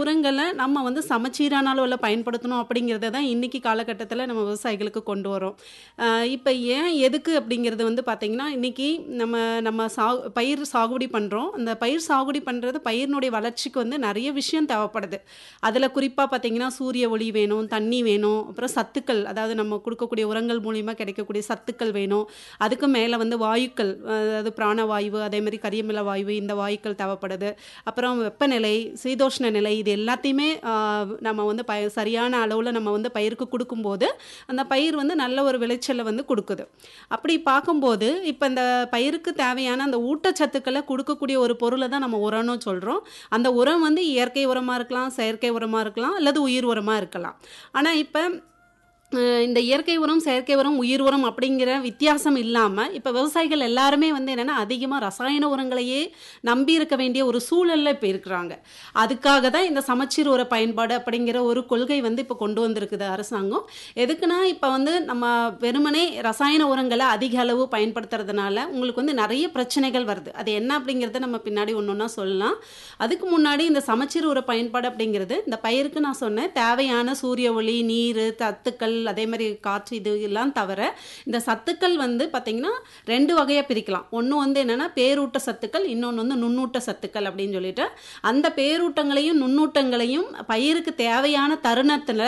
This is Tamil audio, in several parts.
உரங்களை நம்ம வந்து சமச்சீரான அளவில் பயன்படுத்தணும் அப்படிங்கிறத தான் இன்றைக்கி காலகட்டத்தில் நம்ம விவசாயிகளுக்கு கொண்டு வரோம் இப்போ ஏன் எதுக்கு அப்படிங்கிறது வந்து பார்த்திங்கன்னா இன்றைக்கி நம்ம நம்ம சா பயிர் சாகுபடி பண்ணுறோம் அந்த பயிர் சாகுபடி பண்ணுறது பயிரினுடைய வளர்ச்சிக்கு வந்து நிறைய விஷயம் தேவைப்படுது அதில் குறிப்பாக பார்த்திங்கன்னா சூரிய ஒளி வேணும் தண்ணி வேணும் அப்புறம் சத்துக்கள் அதாவது நம்ம கொடுக்கக்கூடிய உரங்கள் மூலிமா கிடைக்கக்கூடிய சத்துக்கள் வேணும் அதுக்கு மேலே வந்து வாயுக்கள் அதாவது பிராணவாயு அதே மாதிரி கரியமில வாயு இந்த வாயுக்கள் தேவைப்படுது அப்புறம் வெப்பநிலை சீதோஷ்ண நிலை இது எல்லாத்தையுமே ஆஹ், நம்ம வந்து ப சரியான அளவில் நம்ம வந்து பயிருக்கு கொடுக்கும்போது அந்த பயிர் வந்து நல்ல ஒரு விளைச்சலை வந்து கொடுக்குது அப்படி பார்க்கும்போது இப்போ இந்த பயிருக்கு தேவையான அந்த ஊட்டச்சத்துக்களை கொடுக்கக்கூடிய ஒரு பொருளை தான் நம்ம உரம்னு சொல்கிறோம் அந்த உரம் வந்து இயற்கை உரமாக இருக்கலாம் செயற்கை உரமாக இருக்கலாம் அல்லது உயிர் உரமாக இருக்கலாம் ஆனால் இப்போ அஹ் இந்த இயற்கை உரம் செயற்கை உரம் உயிர் உரம் அப்படிங்கிற வித்தியாசம் இல்லாமல் இப்போ விவசாயிகள் எல்லாருமே வந்து என்னென்னா அதிகமாக ரசாயன உரங்களையே நம்பி இருக்க வேண்டிய ஒரு சூழலில் இப்போ இருக்கிறாங்க அதுக்காக தான் இந்த சமச்சீர் உர பயன்பாடு அப்படிங்கிற ஒரு கொள்கை வந்து இப்போ கொண்டு வந்திருக்குது அரசாங்கம் எதுக்குன்னா இப்போ வந்து நம்ம வெறுமனே ரசாயன உரங்களை அதிக அளவு பயன்படுத்துறதுனால உங்களுக்கு வந்து நிறைய பிரச்சனைகள் வருது அது என்ன அப்படிங்கிறத நம்ம பின்னாடி ஒன்று ஒன்றா சொல்லலாம் அதுக்கு முன்னாடி இந்த சமச்சீர் உர பயன்பாடு அப்படிங்கிறது இந்த பயிருக்கு நான் சொன்னேன் தேவையான சூரிய ஒளி நீர் சத்துக்கள் அதே மாதிரி காற்று இது எல்லாம் தவிர இந்த சத்துக்கள் வந்து பார்த்திங்கன்னா ரெண்டு வகையாக பிரிக்கலாம் ஒன்று வந்து என்னென்னா பேரூட்ட சத்துக்கள் இன்னொன்று வந்து நுண்ணூட்ட சத்துக்கள் அப்படின்னு சொல்லிட்டு அந்த பேரூட்டங்களையும் நுண்ணூட்டங்களையும் பயிருக்கு தேவையான தருணத்தில்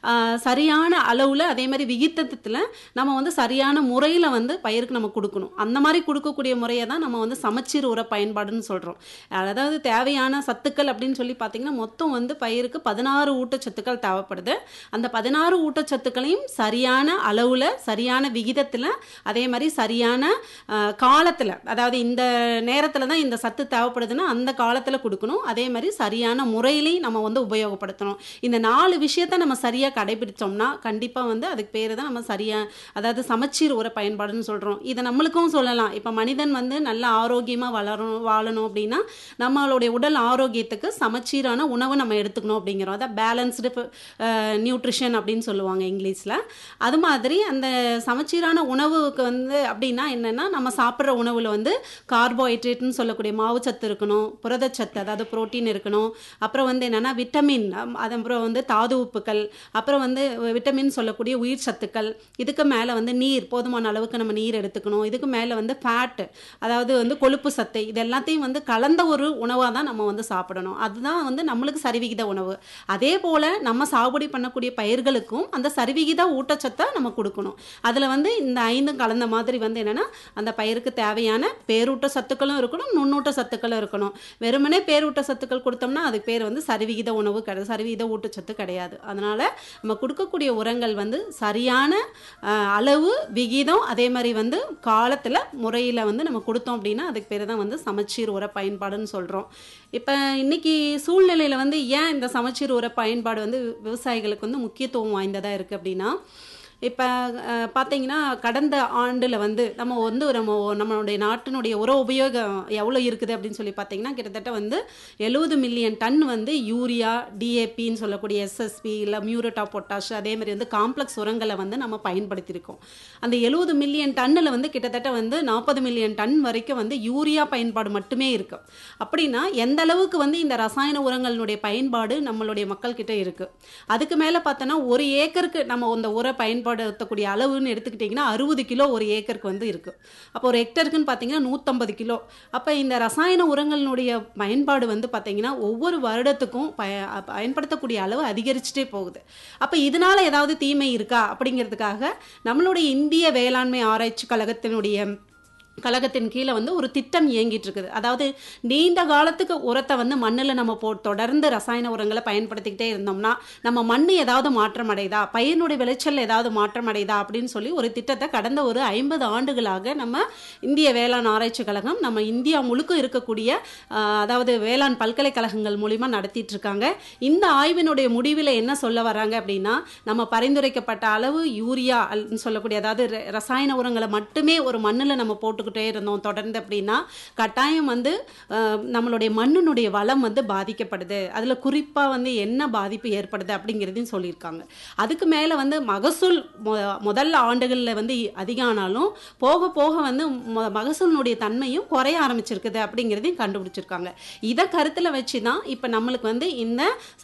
சரியான அளவில் அதே மாதிரி விகிதத்தில் நம்ம வந்து சரியான முறையில் வந்து பயிருக்கு நம்ம கொடுக்கணும் அந்த மாதிரி கொடுக்கக்கூடிய முறையை தான் நம்ம வந்து சமச்சீர் உர பயன்பாடுன்னு சொல்கிறோம் அதாவது தேவையான சத்துக்கள் அப்படின்னு சொல்லி பார்த்தீங்கன்னா மொத்தம் வந்து பயிருக்கு பதினாறு ஊட்டச்சத்துக்கள் தேவைப்படுது அந்த பதினாறு ஊட்டச்சத்துக்களையும் சரியான அளவில் சரியான விகிதத்தில் அதே மாதிரி சரியான காலத்தில் அதாவது இந்த நேரத்தில் தான் இந்த சத்து தேவைப்படுதுன்னா அந்த காலத்தில் கொடுக்கணும் அதே மாதிரி சரியான முறையிலையும் நம்ம வந்து உபயோகப்படுத்தணும் இந்த நாலு விஷயத்தை நம்ம சரியாக கடைபிடிச்சோம்னா கண்டிப்பாக வந்து அதுக்கு பேர் தான் நம்ம சரியாக அதாவது சமச்சீர் உர பயன்பாடுன்னு சொல்கிறோம் இதை நம்மளுக்கும் சொல்லலாம் இப்போ மனிதன் வந்து நல்ல ஆரோக்கியமாக வளரணும் வாழணும் அப்படின்னா நம்மளுடைய உடல் ஆரோக்கியத்துக்கு சமச்சீரான உணவு நம்ம எடுத்துக்கணும் அப்படிங்கிறோம் அதான் பேலன்ஸ்டு நியூட்ரிஷன் அப்படின்னு சொல்லுவாங்க இங்கிலீஷில் அது மாதிரி அந்த சமச்சீரான உணவுக்கு வந்து அப்படின்னா என்னென்னா நம்ம சாப்பிட்ற உணவில் வந்து கார்போஹைட்ரேட்னு சொல்லக்கூடிய மாவுச்சத்து இருக்கணும் புரதச்சத்து அதாவது புரோட்டீன் இருக்கணும் அப்புறம் வந்து என்னென்னா விட்டமின் அது அப்புறம் வந்து தாது உப்புக்கள் அப்புறம் வந்து விட்டமின் சொல்லக்கூடிய உயிர் சத்துக்கள் இதுக்கு மேலே வந்து நீர் போதுமான அளவுக்கு நம்ம நீர் எடுத்துக்கணும் இதுக்கு மேலே வந்து ஃபேட்டு அதாவது வந்து கொழுப்பு சத்து இது எல்லாத்தையும் வந்து கலந்த ஒரு உணவாக தான் நம்ம வந்து சாப்பிடணும் அதுதான் வந்து நம்மளுக்கு சரிவிகித உணவு அதே போல் நம்ம சாகுபடி பண்ணக்கூடிய பயிர்களுக்கும் அந்த சரிவிகித ஊட்டச்சத்தை நம்ம கொடுக்கணும் அதில் வந்து இந்த ஐந்தும் கலந்த மாதிரி வந்து என்னென்னா அந்த பயிருக்கு தேவையான பேரூட்ட சத்துக்களும் இருக்கணும் நுண்ணூட்ட சத்துக்களும் இருக்கணும் வெறுமனே பேரூட்ட சத்துக்கள் கொடுத்தோம்னா அதுக்கு பேர் வந்து சரிவிகித உணவு கிடையாது சரிவிகித ஊட்டச்சத்து கிடையாது அதனால் நம்ம கொடுக்கக்கூடிய உரங்கள் வந்து சரியான அஹ், அளவு விகிதம் அதே மாதிரி வந்து காலத்தில் முறையில் வந்து நம்ம கொடுத்தோம் அப்படின்னா அதுக்கு பேர் தான் வந்து சமச்சீர் உர பயன்பாடுன்னு சொல்கிறோம் இப்போ இன்னைக்கு சூழ்நிலையில் வந்து ஏன் இந்த சமச்சீர் உர பயன்பாடு வந்து விவசாயிகளுக்கு வந்து முக்கியத்துவம் வாய்ந்ததாக இருக்குது அப்படின்னா இப்போ பார்த்தீங்கன்னா கடந்த ஆண்டில் வந்து நம்ம வந்து நம்ம நம்மளுடைய நாட்டினுடைய உர உபயோகம் எவ்வளோ இருக்குது அப்படின்னு சொல்லி பார்த்தீங்கன்னா கிட்டத்தட்ட வந்து எழுபது மில்லியன் டன் வந்து யூரியா டிஏபின்னு சொல்லக்கூடிய எஸ்எஸ்பி இல்லை மியூரட்டா பொட்டாஷ் அதே மாதிரி வந்து காம்ப்ளெக்ஸ் உரங்களை வந்து நம்ம பயன்படுத்தியிருக்கோம் அந்த எழுபது மில்லியன் டன்னில் வந்து கிட்டத்தட்ட வந்து நாற்பது மில்லியன் டன் வரைக்கும் வந்து யூரியா பயன்பாடு மட்டுமே இருக்கு அப்படின்னா எந்த அளவுக்கு வந்து இந்த ரசாயன உரங்களினுடைய பயன்பாடு நம்மளுடைய மக்கள்கிட்ட இருக்கு அதுக்கு மேலே பார்த்தோன்னா ஒரு ஏக்கருக்கு நம்ம இந்த உர பயன்படுத்தக்கூடிய அளவுன்னு எடுத்துக்கிட்டிங்கன்னா அறுபது கிலோ ஒரு ஏக்கருக்கு வந்து இருக்கு அப்போ ஒரு ஹெக்டருக்குன்னு பார்த்தீங்கன்னா நூற்றம்பது கிலோ அப்போ இந்த ரசாயன உரங்களினுடைய பயன்பாடு வந்து பார்த்தீங்கன்னா ஒவ்வொரு வருடத்துக்கும் பய பயன்படுத்தக்கூடிய அளவு அதிகரிச்சுட்டே போகுது அப்போ இதனால ஏதாவது தீமை இருக்கா அப்படிங்கிறதுக்காக நம்மளுடைய இந்திய வேளாண்மை ஆராய்ச்சி கழகத்தினுடைய கழகத்தின் கீழே வந்து ஒரு திட்டம் இயங்கிட்டு இருக்குது அதாவது நீண்ட காலத்துக்கு உரத்தை வந்து மண்ணில் நம்ம போ தொடர்ந்து ரசாயன உரங்களை பயன்படுத்திக்கிட்டே இருந்தோம்னா நம்ம மண் ஏதாவது மாற்றம் அடையுதா பயிரினுடைய விளைச்சல் ஏதாவது மாற்றம் அடையுதா அப்படின்னு சொல்லி ஒரு திட்டத்தை கடந்த ஒரு ஐம்பது ஆண்டுகளாக நம்ம இந்திய வேளாண் ஆராய்ச்சி கழகம் நம்ம இந்தியா முழுக்க இருக்கக்கூடிய ஆஹ், அதாவது வேளாண் பல்கலைக்கழகங்கள் மூலிமா நடத்திட்டு இருக்காங்க இந்த ஆய்வினுடைய முடிவில் என்ன சொல்ல வராங்க அப்படின்னா நம்ம பரிந்துரைக்கப்பட்ட அளவு யூரியா அல்- சொல்லக்கூடிய அதாவது ர- ரசாயன உரங்களை மட்டுமே ஒரு மண்ணில் நம்ம போட்டுக்கிட்டே இருந்தோம் தொடர்ந்து அப்படின்னா கட்டாயம் வந்து அஹ், நம்மளுடைய மண்ணினுடைய வளம் வந்து பாதிக்கப்படுது அதில் குறிப்பாக வந்து என்ன பாதிப்பு ஏற்படுது அப்படிங்கிறதையும் சொல்லியிருக்காங்க அதுக்கு மேலே வந்து மகசூல் மொ- முதல் ஆண்டுகளில் வந்து அதிகம் ஆனாலும் போக போக வந்து ம- மகசூலினுடைய தன்மையும் குறைய ஆரம்பிச்சிருக்குது அப்படிங்கிறதையும் கண்டுபிடிச்சிருக்காங்க இதை கருத்தில் வச்சு தான் இப்போ நம்மளுக்கு வந்து இந்த